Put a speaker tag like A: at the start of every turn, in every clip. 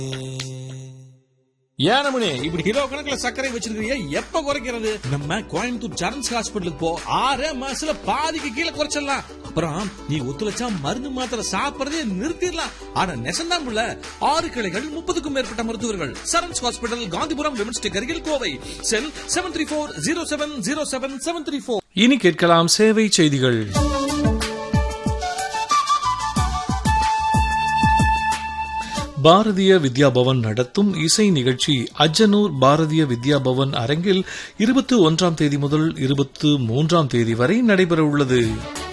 A: ஏனமணி இப்படி கிலோ கணக்குல சர்க்கரை வச்சிருக்கீங்க எப்ப குறைக்கிறது நம்ம கோயம்புத்தூர் சரண்ஸ் ஹாஸ்பிட்டலுக்கு போ ஆறே மாசத்துல பாதிக்கு கீழே குறைச்சிடலாம் அப்புறம் நீ ஒத்துழைச்சா மருந்து மாத்திரை சாப்பிடறதே நிறுத்திடலாம் ஆனா நெசந்தான் புள்ள ஆறு கிளைகள் முப்பதுக்கும் மேற்பட்ட மருத்துவர்கள் சரண்ஸ் ஹாஸ்பிட்டல் காந்திபுரம் விமன்ஸ் அருகில் Kovai cell seven three four zero seven zero seven seven three four
B: இனி கேட்கலாம் சேவை செய்திகள் பாரதிய வித்யா பவன் நடத்தும் இசை நிகழ்ச்சி அஜனூர் பாரதிய வித்யா பவன் அரங்கில் இருபத்தி ஒன்றாம் தேதி முதல் இருபத்து மூன்றாம் தேதி வரை நடைபெறவுள்ளது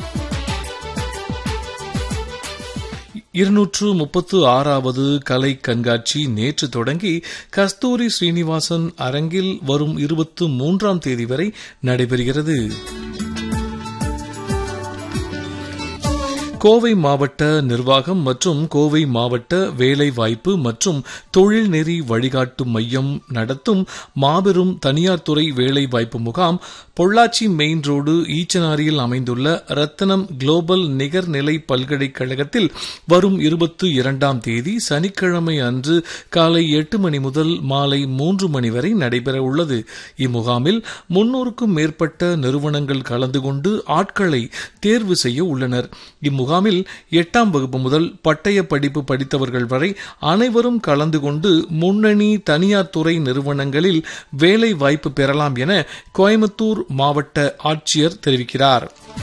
B: இருநூற்று முப்பத்து ஆறாவது கலை கண்காட்சி நேற்று தொடங்கி கஸ்தூரி ஸ்ரீனிவாசன் அரங்கில் வரும் இருபத்து மூன்றாம் தேதி வரை நடைபெறுகிறது கோவை மாவட்ட நிர்வாகம் மற்றும் கோவை மாவட்ட வேலைவாய்ப்பு மற்றும் தொழில்நெறி வழிகாட்டு மையம் நடத்தும் மாபெரும் தனியார் துறை வேலைவாய்ப்பு முகாம் பொள்ளாச்சி மெயின் ரோடு ஈச்சனாரியில் அமைந்துள்ள ரத்தனம் குளோபல் நிகர்நிலை பல்கலைக்கழகத்தில் வரும் இருபத்தி இரண்டாம் தேதி சனிக்கிழமை அன்று காலை எட்டு மணி முதல் மாலை மூன்று மணி வரை நடைபெற உள்ளது இம்முகாமில் முன்னூறுக்கும் மேற்பட்ட நிறுவனங்கள் கலந்து கொண்டு ஆட்களை தேர்வு செய்ய உள்ளனர் இம்முகாமில் எட்டாம் வகுப்பு முதல் பட்டய படிப்பு படித்தவர்கள் வரை அனைவரும் கலந்து கொண்டு முன்னணி தனியார் துறை நிறுவனங்களில் வேலை வாய்ப்பு பெறலாம் என கோயம்புத்தூர் மாவட்ட ஆட்சியர் தெரிவிக்கிறார்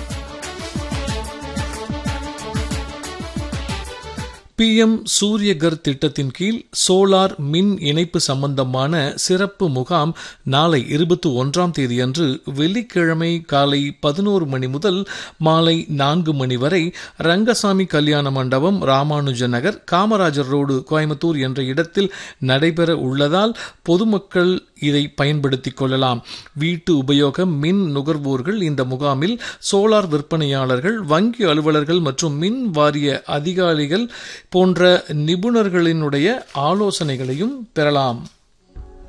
B: பிஎம் சூரியகர் திட்டத்தின் கீழ் சோலார் மின் இணைப்பு சம்பந்தமான சிறப்பு முகாம் நாளை இருபத்தி ஒன்றாம் தேதியன்று வெள்ளிக்கிழமை காலை பதினோரு மணி முதல் மாலை நான்கு மணி வரை ரங்கசாமி கல்யாண மண்டபம் ராமானுஜ நகர் காமராஜர் ரோடு கோயம்புத்தூர் என்ற இடத்தில் நடைபெற உள்ளதால் பொதுமக்கள் இதை பயன்படுத்திக் கொள்ளலாம் வீட்டு உபயோக மின் நுகர்வோர்கள் இந்த முகாமில் சோலார் விற்பனையாளர்கள் வங்கி அலுவலர்கள் மற்றும் மின் வாரிய அதிகாரிகள் போன்ற நிபுணர்களினுடைய ஆலோசனைகளையும் பெறலாம்